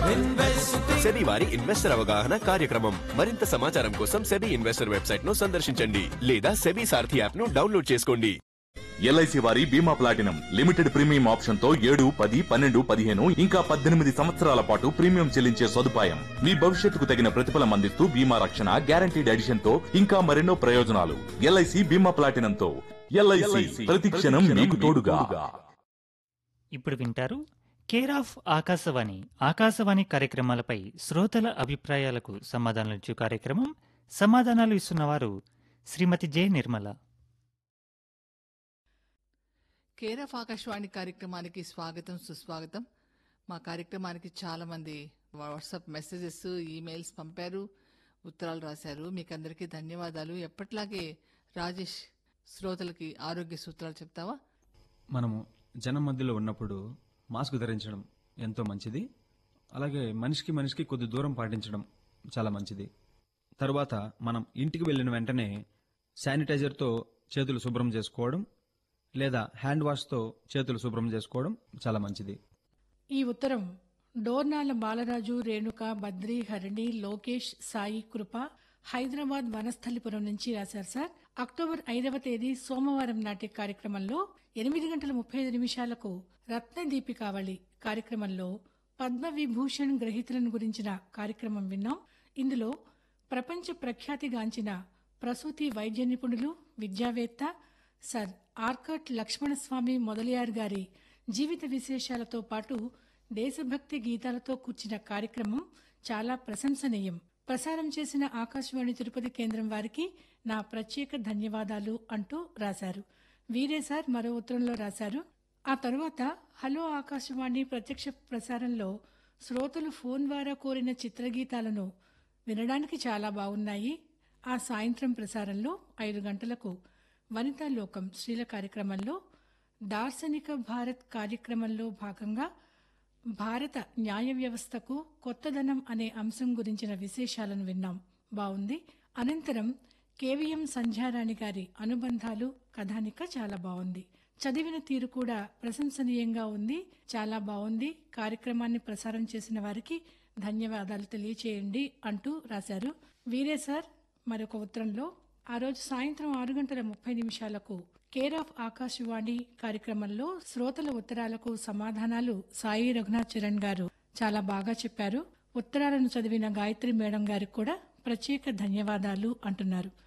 SEBI వారి investor అవగాహన కార్యక్రమం మరింత సమాచారం కోసం సెబీ ఇన్వెస్టర్ వెబ్సైట్ ను సందర్శించండి లేదా సెబీ సారథి యాప్ ను డౌన్లోడ్ చేసుకోండి ఎల్ఐసి వారి Bima platinum limited premium option తో ఏడు పది పన్నెండు పదిహేను ఇంకా పద్దెనిమిది సంవత్సరాల పాటు ప్రీమియం చెల్లించే సదుపాయం మీ భవిష్యత్తుకు తగిన ప్రతిఫలం అందిస్తూ బీమా రక్షణ గ్యారంటీడ్ ఎడిషన్ తో ఇంకా మరెన్నో ప్రయోజనాలు ఎల్ఐసి బీమా ప్లాటినం తో ఎల్ఐసి ప్రతి క్షణం మీకు తోడుగా ఇప్పుడు వింటారు కేర్ ఆఫ్ ఆకాశవాణి ఆకాశవాణి కార్యక్రమాలపై శ్రోతల అభిప్రాయాలకు సమాధానాలు ఇచ్చే కార్యక్రమం సమాధానాలు ఇస్తున్నవారు Shrimati J Nirmala care of Akashvani కార్యక్రమానికి స్వాగతం సుస్వాగతం మా కార్యక్రమానికి చాలామంది వాట్సాప్ మెసేజెస్ ఈమెయిల్స్ పంపారు ఉత్తరాలు రాశారు మీకు అందరికీ ధన్యవాదాలు ఎప్పట్లాగే రాజేష్ శ్రోతలకి ఆరోగ్య సూత్రాలు చెప్తావా మనము జనం మధ్యలో ఉన్నప్పుడు మాస్క్ ధరించడం ఎంతో మంచిది అలాగే మనిషికి మనిషికి కొద్ది దూరం పాటించడం చాలా మంచిది తరువాత మనం ఇంటికి వెళ్ళిన వెంటనే శానిటైజర్తో చేతులు శుభ్రం చేసుకోవడం లేదా హ్యాండ్ వాష్తో చేతులు శుభ్రం చేసుకోవడం చాలా మంచిది ఈ ఉత్తరం డోర్నాల బాలరాజు రేణుక బద్రి హరిణి లోకేష్ సాయి కృప హైదరాబాద్ వనస్థలిపురం నుంచి రాశారు సార్ అక్టోబర్ ఐదవ తేదీ సోమవారం నాటి కార్యక్రమంలో ఎనిమిది గంటల ముప్పై ఐదు నిమిషాలకు రత్న దీపికావళి కార్యక్రమంలో పద్మ విభూషణ్ గ్రహీతలను గురించిన కార్యక్రమం విన్నాం ఇందులో ప్రపంచ ప్రఖ్యాతిగాంచిన ప్రసూతి వైద్య నిపుణులు విద్యావేత్త సర్ ఆర్కట్ లక్ష్మణస్వామి మొదలియార్ గారి జీవిత విశేషాలతో పాటు దేశభక్తి గీతాలతో కూర్చిన కార్యక్రమం చాలా ప్రశంసనీయం ప్రసారం చేసిన ఆకాశవాణి తిరుపతి కేంద్రం వారికి నా ప్రత్యేక ధన్యవాదాలు అంటూ రాశారు వీరే సార్ మరో ఉత్తరంలో రాశారు ఆ తరువాత హలో ఆకాశవాణి ప్రత్యక్ష ప్రసారంలో శ్రోతలు ఫోన్ ద్వారా కోరిన చిత్రగీతాలను వినడానికి చాలా బాగున్నాయి ఆ సాయంత్రం ప్రసారంలో ఐదు గంటలకు వనితా లోకం స్త్రీల కార్యక్రమంలో దార్శనిక భారత్ కార్యక్రమంలో భాగంగా భారత న్యాయ వ్యవస్థకు కొత్తదనం అనే అంశం గురించిన విశేషాలను విన్నాం బాగుంది అనంతరం కేవీఎం సంధ్యారాణి గారి అనుబంధాలు కథానిక చాలా బాగుంది చదివిన తీరు కూడా ప్రశంసనీయంగా ఉంది చాలా బాగుంది కార్యక్రమాన్ని ప్రసారం చేసిన వారికి ధన్యవాదాలు తెలియచేయండి అంటూ రాశారు వీరే సార్ మరొక ఉత్తరంలో ఆ రోజు సాయంత్రం ఆరు గంటల ముప్పై నిమిషాలకు కేర్ ఆఫ్ ఆకాశవాణి కార్యక్రమంలో శ్రోతల ఉత్తరాలకు సమాధానాలు సాయి రఘునాథ్ చరణ్ గారు చాలా బాగా చెప్పారు ఉత్తరాలను చదివిన గాయత్రి మేడం గారికి కూడా ప్రత్యేక ధన్యవాదాలు అంటున్నారు